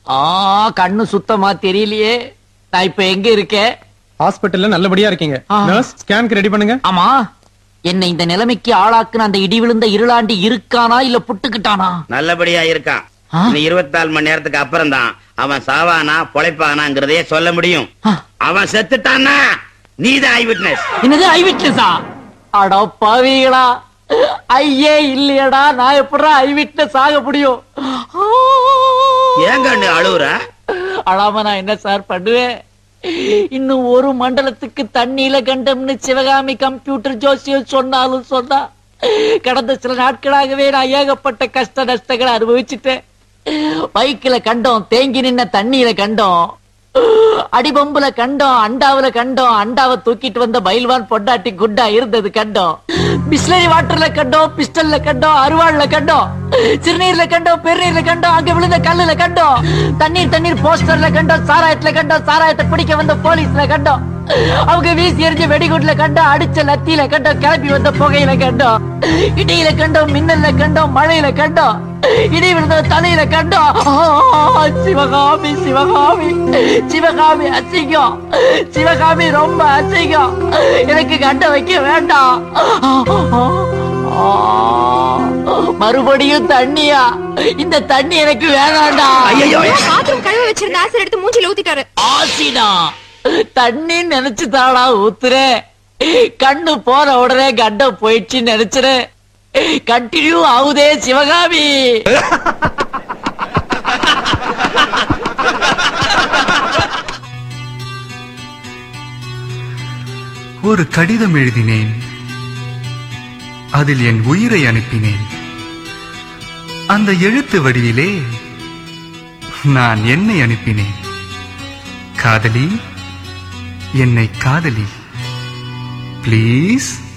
ஆ கண்ணு சுத்தமா தெரியலையே நான் இப்ப எங்க இருக்கேன் ஹாஸ்பிடல்ல நல்லபடியா இருக்கீங்க ஆ. நர்ஸ் ஸ்கேனுக்கு ரெடி பண்ணுங்க ஆமா என்னை இந்த நிலைமைக்கு ஆளாக்குன அந்த இடி விழுந்த இருளாண்டி இருக்கானா இல்ல புட்டுக்கிட்டானா நல்லபடியா இருக்கான் ஆ? இன்னும் இருபத்தி நாலு மணி நேரத்துக்கு அப்புறம் தான் அவன் சாவானா பொழைப்பானாங்கிறதையே சொல்ல முடியும் ஆ. அவன் செத்துட்டான்னா நீதான் ஐ விட்னஸ் என்னது ஐ விட்னஸா அட பாவிகளா ஐயே இல்லையடா நான் எப்படா ஐ விட்னஸ் ஆக முடியும் ஏங்க நீ அழுவுற அழாம நான் என்ன சார் பண்ணுவேன் இன்னும் ஒரு மண்டலத்துக்கு தண்ணியில கண்டம்னு சிவகாமி கம்ப்யூட்டர் ஜோசியம் சொன்னாலும் சொன்னா கடந்த சில நாட்களாகவே நான் ஏகப்பட்ட கஷ்ட நஷ்டங்களை அனுபவிச்சுட்டேன் பைக்கில கண்டோம் தேங்கி நின்ன தண்ணியில கண்டோம் அடிபம்புல கண்டோம் அண்டாவுல கண்டோம் அண்டாவை தூக்கிட்டு வந்த பயில்வான் பொண்டாட்டி குண்டா இருந்தது கண்டோம் பிஸ்லரி வாட்டர்ல கண்டோம் பிஸ்டல்ல கண்டோம் அருவாள்ல கண்டோம் சிறுநீர்ல கண்டோம் பெருநீர்ல கண்டோம் அங்க விழுந்த கல்லுல கண்டோம் தண்ணீர் தண்ணீர் போஸ்டர்ல கண்டோம் சாராயத்துல கண்டோம் சாராயத்தை பிடிக்க வந்த போலீஸ்ல கண்டோம் அவங்க வீசி எறிஞ்ச வெடிகுட்ல கண்டோம் அடிச்ச லத்தியில கண்டோம் கிளப்பி வந்த புகையில கண்டோம் இடியில கண்டோம் மின்னல்ல கண்டோம் மழையில கண்டோம் இடி விழுந்த தலையில கண்டோம் ஆ, சிவகாமி சிவகாமி சிவகாமி அசிங்கம் சிவகாமி ரொம்ப அசிங்கம் எனக்கு கண்ட வைக்க வேண்டாம் ஆ, மறுபடியும் தண்ணியா இந்த தண்ணி எனக்கு வேணாண்டா ஐயோ பாத்ரூம் கழுவ வச்சிருந்த ஆசிட் எடுத்து மூஞ்சில ஊத்திட்டாரு ஆசிடா தண்ணி நினைச்சு தாடா ஊத்துறே கண்ணு போன உடனே கண்டம் போயிடுச்சுன்னு நினைச்சுறேன் கண்டினியூ ஆகுதே சிவகாமி ஒரு கடிதம் எழுதினேன் அதில் என் உயிரை அனுப்பினேன் அந்த எழுத்து வடிவிலே நான் என்னை அனுப்பினேன் காதலி என்னை காதலி ப்ளீஸ்